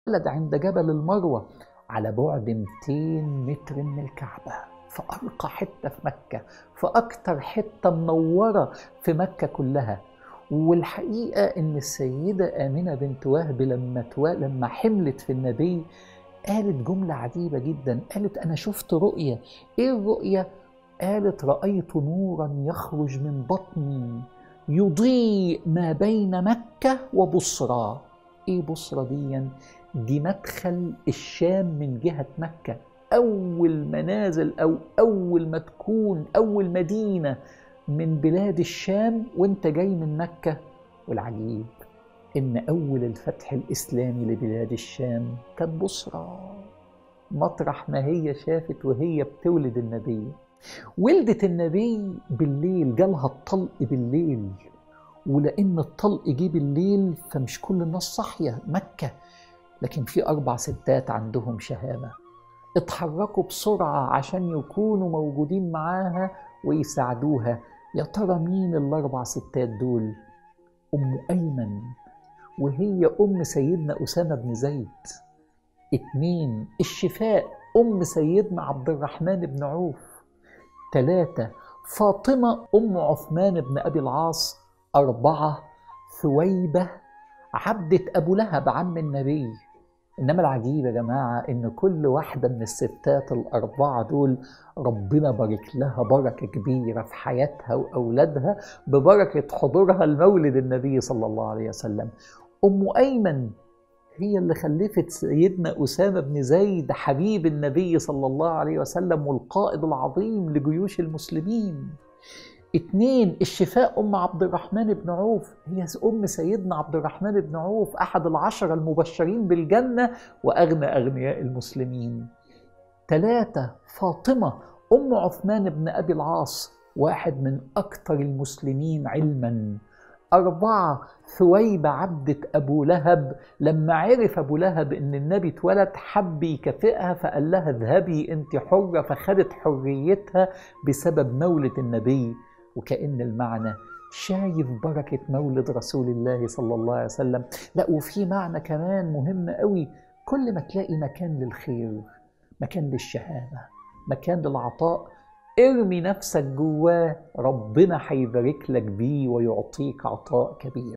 بلد عند جبل المروة على بعد 200 متر من الكعبة في أرقى حتة في مكة في أكتر حتة منورة في مكة كلها والحقيقة إن السيدة آمنة بنت وهب لما توا... لما حملت في النبي قالت جملة عجيبة جدا قالت أنا شفت رؤية إيه الرؤية؟ قالت رأيت نورا يخرج من بطني يضيء ما بين مكة وبصرى إيه بصرى ديا؟ دي مدخل الشام من جهة مكة أول منازل أو أول ما تكون أول مدينة من بلاد الشام وانت جاي من مكة والعجيب إن أول الفتح الإسلامي لبلاد الشام كان بصرى مطرح ما هي شافت وهي بتولد النبي ولدت النبي بالليل جالها الطلق بالليل ولأن الطلق جه بالليل فمش كل الناس صاحية مكة لكن في أربع ستات عندهم شهامة اتحركوا بسرعة عشان يكونوا موجودين معاها ويساعدوها يا ترى مين الأربع ستات دول؟ أم أيمن وهي أم سيدنا أسامة بن زيد اتنين الشفاء أم سيدنا عبد الرحمن بن عوف تلاتة فاطمة أم عثمان بن أبي العاص أربعة ثويبة عبدة أبو لهب عم النبي إنما العجيب يا جماعة إن كل واحدة من الستات الأربعة دول ربنا بارك لها بركة كبيرة في حياتها وأولادها ببركة حضورها لمولد النبي صلى الله عليه وسلم أم أيمن هي اللي خلفت سيدنا أسامة بن زيد حبيب النبي صلى الله عليه وسلم والقائد العظيم لجيوش المسلمين اتنين الشفاء أم عبد الرحمن بن عوف هي أم سيدنا عبد الرحمن بن عوف أحد العشرة المبشرين بالجنة وأغنى أغنياء المسلمين ثلاثة فاطمة أم عثمان بن أبي العاص واحد من أكثر المسلمين علما أربعة ثويبة عبدة أبو لهب لما عرف أبو لهب إن النبي اتولد حب يكافئها فقال لها اذهبي أنت حرة فخدت حريتها بسبب مولد النبي وكأن المعنى شايف بركة مولد رسول الله صلى الله عليه وسلم لا وفي معنى كمان مهم قوي كل ما تلاقي مكان للخير مكان للشهامة مكان للعطاء ارمي نفسك جواه ربنا هيبارك لك بيه ويعطيك عطاء كبير